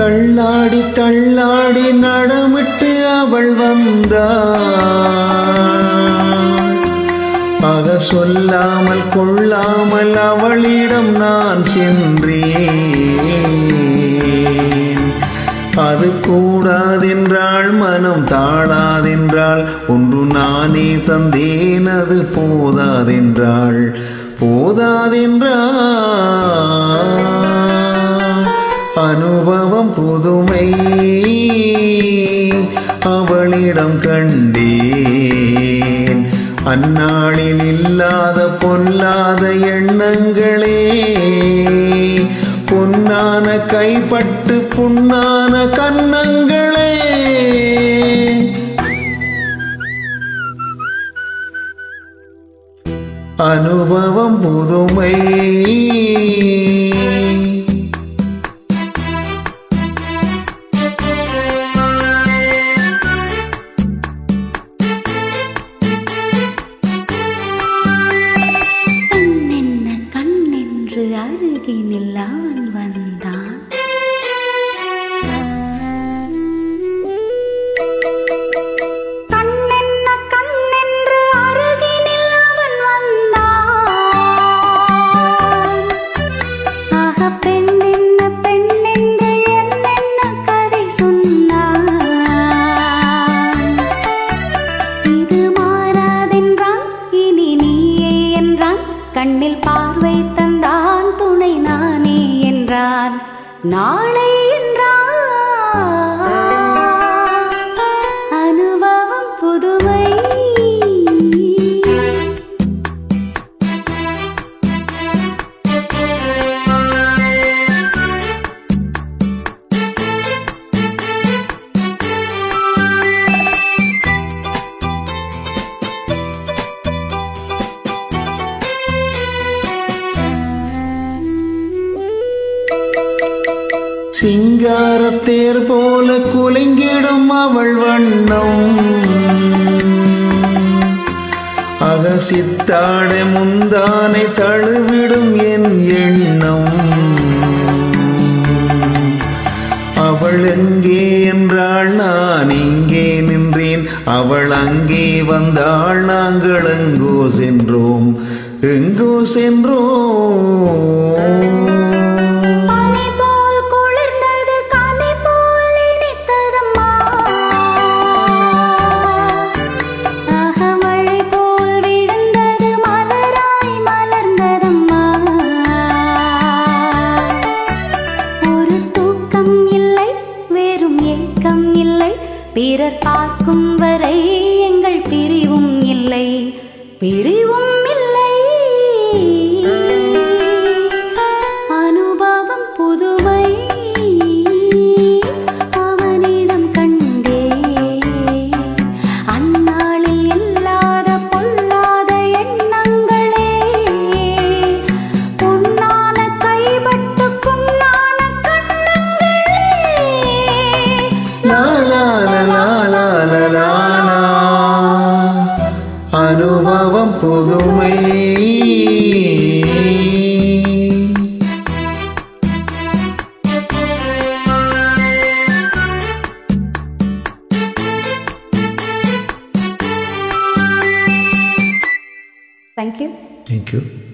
தள்ளாடி தள்ளாடி நடமிட்டு அவள் வந்தாள் ஆக சொல்லாமல் கொள்ளாமல் அவளிடம் நான் சென்றேன் அது கூடாதென்றாள் மனம் தாழாதென்றாள் ஒன்று நானே தந்தேன் அது போதாதென்றாள் போதாதென்றாள் அனுபவம் புதுமை அவளிடம் கண்டேன் அந்நாளில் இல்லாத பொல்லாத எண்ணங்களே பொன்னான கைப்பட்டு புண்ணான கன்னங்களே அனுபவம் புதுமை கண்ணென்ன கண்ணென்று அருகினில் அவன் வந்தான் கண்ணென்ன கண்ணென்று அருகினில் அவன் வந்தான் ஆக பெண்ணென்ன பெண்ணென்று என்னென்ன கதை சொன்னான் இது மாறாதென்றான் இனி நீயே என்றான் கண்ணில் பார்வை தந்தான் துணை நானே என்றான் நாளை என்றான் அனுபவம் புதுமை சிங்காரத்தேர் போல குலுங்கிடும் அவள் வண்ணம் அகசித்தாடை முந்தானை தழுவிடும் என் எண்ணம் அவள் எங்கே என்றாள் நான் இங்கே நின்றேன் அவள் அங்கே வந்தாள் நாங்கள் எங்கோ சென்றோம் எங்கோ சென்றோம் பனி போல் குளிர்ந்தது கனி போல் இனித்ததம்மா அகமழை போல் விழுந்தது மலராய் மலர்ந்ததம்மா ஒரு தூக்கம் இல்லை வெறும் ஏக்கம் இல்லை பிறர் பார்க்கும் வரை எங்கள் பிரிவும் இல்லை பிரிவும் இல்லை அனுபவம் புதுமை அவனிடம் கண்டே அந்நாளில் இல்லாத பொல்லாத எண்ணங்களே பொன்னான கைப்பட்டு புண்ணான கண்ணங்களே லா லா லா லா லா லா லா லா. அனுபவம் புதுமை தேங்க்யூ தேங்க்யூ